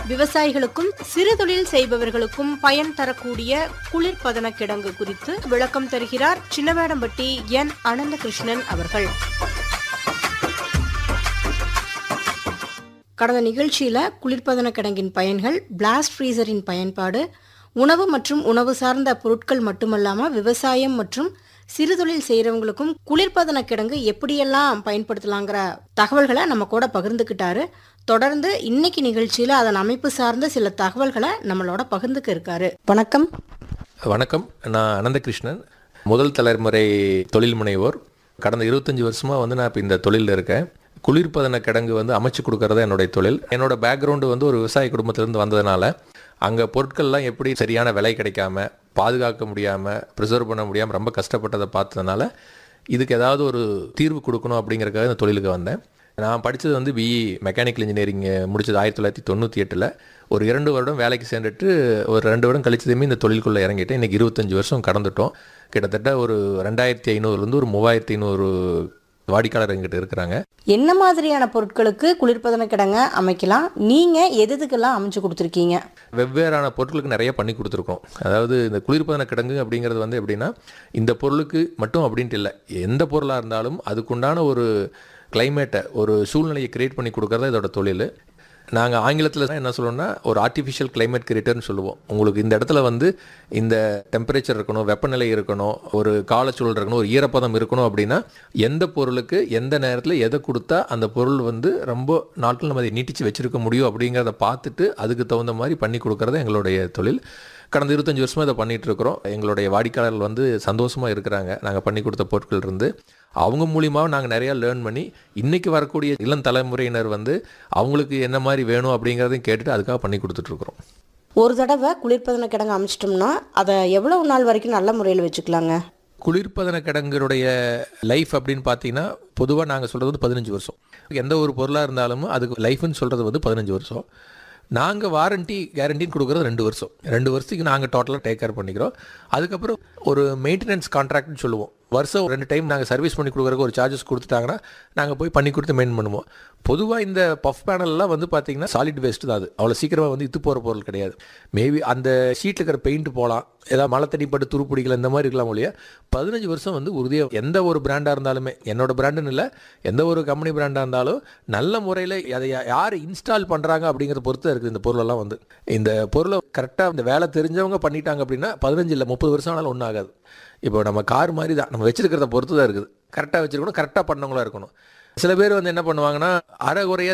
விவசாயிகளுக்கும் சிறுதொழில் செய்பவர்களுக்கும் பயன் தரக்கூடிய குளிர்பதன கிடங்கு குறித்து விளக்கம் தருகிறார் சின்னவேடம்பட்டி என் அனந்தகிருஷ்ணன் அவர்கள் கடந்த நிகழ்ச்சியில குளிர்பதன கிடங்கின் பயன்கள் பிளாஸ்ட் ஃப்ரீசரின் பயன்பாடு உணவு மற்றும் உணவு சார்ந்த பொருட்கள் மட்டுமல்லாம விவசாயம் மற்றும் சிறுதொழில் செய்கிறவங்களுக்கும் குளிர்பதன கிடங்கு எப்படியெல்லாம் பயன்படுத்தலாங்கிற தகவல்களை நம்ம கூட பகிர்ந்துக்கிட்டாரு தொடர்ந்து இன்னைக்கு நிகழ்ச்சியில அதன் அமைப்பு சார்ந்த சில தகவல்களை நம்மளோட பகிர்ந்துக்க இருக்காரு வணக்கம் வணக்கம் நான் அனந்தகிருஷ்ணன் முதல் தலைமுறை தொழில் முனைவோர் கடந்த இருபத்தஞ்சி வருஷமாக வந்து நான் இப்போ இந்த தொழிலில் இருக்கேன் குளிர்பதன கிடங்கு வந்து அமைச்சு கொடுக்கறது என்னுடைய தொழில் என்னோட பேக்ரவுண்டு வந்து ஒரு விவசாய குடும்பத்திலேருந்து வந்ததுனால அங்கே பொருட்கள்லாம் எப்படி சரியான விலை கிடைக்காம பாதுகாக்க முடியாமல் ப்ரிசர்வ் பண்ண முடியாமல் ரொம்ப கஷ்டப்பட்டதை பார்த்ததுனால இதுக்கு ஏதாவது ஒரு தீர்வு கொடுக்கணும் அப்படிங்கறதுக்காக இந்த தொழிலுக்கு வந்தேன் நான் படித்தது வந்து பிஇ மெக்கானிக்கல் இன்ஜினியரிங் முடிச்சது ஆயிரத்தி தொள்ளாயிரத்தி தொண்ணூற்றி எட்டில் ஒரு இரண்டு வருடம் வேலைக்கு சேர்ந்துட்டு ஒரு ரெண்டு வருடம் கழிச்சதுமே இந்த தொழிலுக்குள்ளே இறங்கிட்டேன் இன்றைக்கி இருபத்தஞ்சி வருஷம் கடந்துட்டோம் கிட்டத்தட்ட ஒரு ரெண்டாயிரத்தி ஐநூறுலேருந்து ஒரு மூவாயிரத்தி ஐநூறு வாடிக்கையாளர் எங்கிட்ட இருக்கிறாங்க என்ன மாதிரியான பொருட்களுக்கு குளிர்பதன கிடங்க அமைக்கலாம் நீங்க எது எதுக்கெல்லாம் அமைச்சு கொடுத்துருக்கீங்க வெவ்வேறான பொருட்களுக்கு நிறைய பண்ணி கொடுத்துருக்கோம் அதாவது இந்த குளிர்பதன கிடங்கு அப்படிங்கிறது வந்து எப்படின்னா இந்த பொருளுக்கு மட்டும் அப்படின்ட்டு இல்லை எந்த பொருளாக இருந்தாலும் அதுக்குண்டான ஒரு கிளைமேட்டை ஒரு சூழ்நிலையை கிரியேட் பண்ணி கொடுக்கறது இதோட தொழில் நாங்கள் ஆங்கிலத்தில் என்ன சொல்லுவோம்னா ஒரு ஆர்டிஃபிஷியல் கிளைமேட் கிரியேட்டர்னு சொல்லுவோம் உங்களுக்கு இந்த இடத்துல வந்து இந்த டெம்பரேச்சர் இருக்கணும் வெப்பநிலை இருக்கணும் ஒரு காலச்சூழல் இருக்கணும் ஒரு ஈரப்பதம் இருக்கணும் அப்படின்னா எந்த பொருளுக்கு எந்த நேரத்தில் எதை கொடுத்தா அந்த பொருள் வந்து ரொம்ப நாட்கள் நம்ம அதை நீட்டிச்சு வச்சிருக்க முடியும் அப்படிங்கிறத பார்த்துட்டு அதுக்கு தகுந்த மாதிரி பண்ணி கொடுக்கறது எங்களுடைய தொழில் கடந்த இருபத்தஞ்சி வருஷமாக இதை பண்ணிட்டு இருக்கிறோம் எங்களுடைய வாடிக்கையாளர்கள் வந்து சந்தோஷமாக இருக்கிறாங்க நாங்கள் பண்ணி கொடுத்த பொருட்கள் இருந்து அவங்க மூலியமாக நாங்கள் நிறையா லேர்ன் பண்ணி இன்றைக்கி வரக்கூடிய இளம் தலைமுறையினர் வந்து அவங்களுக்கு என்ன மாதிரி வேணும் அப்படிங்கிறதையும் கேட்டுட்டு அதுக்காக பண்ணி கொடுத்துட்ருக்குறோம் ஒரு தடவை குளிர்பதன கிடங்கு அமைச்சிட்டோம்னா அதை எவ்வளவு நாள் வரைக்கும் நல்ல முறையில் வச்சுக்கலாங்க குளிர்பதன கிடங்குடைய லைஃப் அப்படின்னு பார்த்தீங்கன்னா பொதுவாக நாங்கள் சொல்கிறது வந்து பதினஞ்சு வருஷம் எந்த ஒரு பொருளாக இருந்தாலும் அதுக்கு லைஃப்னு சொல்கிறது வந்து பதினஞ்சு வருஷம் நாங்கள் வாரண்டி கேரண்டின்னு கொடுக்குறது ரெண்டு வருஷம் ரெண்டு வருஷத்துக்கு நாங்கள் டோட்டலாக டேக் கேர் பண்ணிக்கிறோம் அதுக்கப்புறம் ஒரு மெயின்டெனன்ஸ் கான்ட்ராக்ட்னு சொல்லுவோம் வருஷம் ரெண்டு டைம் நாங்கள் சர்வீஸ் பண்ணி கொடுக்குறக்கு ஒரு சார்ஜஸ் கொடுத்துட்டாங்கன்னா நாங்கள் போய் பண்ணி கொடுத்து மெயின் பண்ணுவோம் பொதுவாக இந்த பஃப் பேனல்லாம் வந்து பார்த்தீங்கன்னா சாலிட் வேஸ்ட் தான் அது அவ்வளோ சீக்கிரமாக வந்து இத்து போகிற பொருள் கிடையாது மேபி அந்த ஷீட்டில் இருக்கிற பெயிண்ட் போகலாம் ஏதாவது மழை தண்ணி பட்டு துருப்பிடிக்கல இந்த மாதிரி இருக்கலாம் ஒழிய பதினஞ்சு வருஷம் வந்து உறுதியாக எந்த ஒரு பிராண்டாக இருந்தாலுமே என்னோட பிராண்டுன்னு இல்லை எந்த ஒரு கம்பெனி பிராண்டாக இருந்தாலும் நல்ல முறையில் அதை யார் இன்ஸ்டால் பண்ணுறாங்க அப்படிங்கிறத பொறுத்து இருக்குது இந்த பொருளெல்லாம் வந்து இந்த பொருளை கரெக்டாக இந்த வேலை தெரிஞ்சவங்க பண்ணிட்டாங்க அப்படின்னா பதினஞ்சு இல்லை முப்பது வருஷம் ஆனாலும் ஒன்றும் ஆகாது இப்போ நம்ம கார் மாதிரி தான் நம்ம வச்சிருக்கிறத பொறுத்து தான் இருக்குது கரெக்டாக வச்சிருக்கணும் கரெக்டாக பண்ணவங்களா இருக்கணும் சில பேர் வந்து என்ன பண்ணுவாங்கன்னா அரை குறையா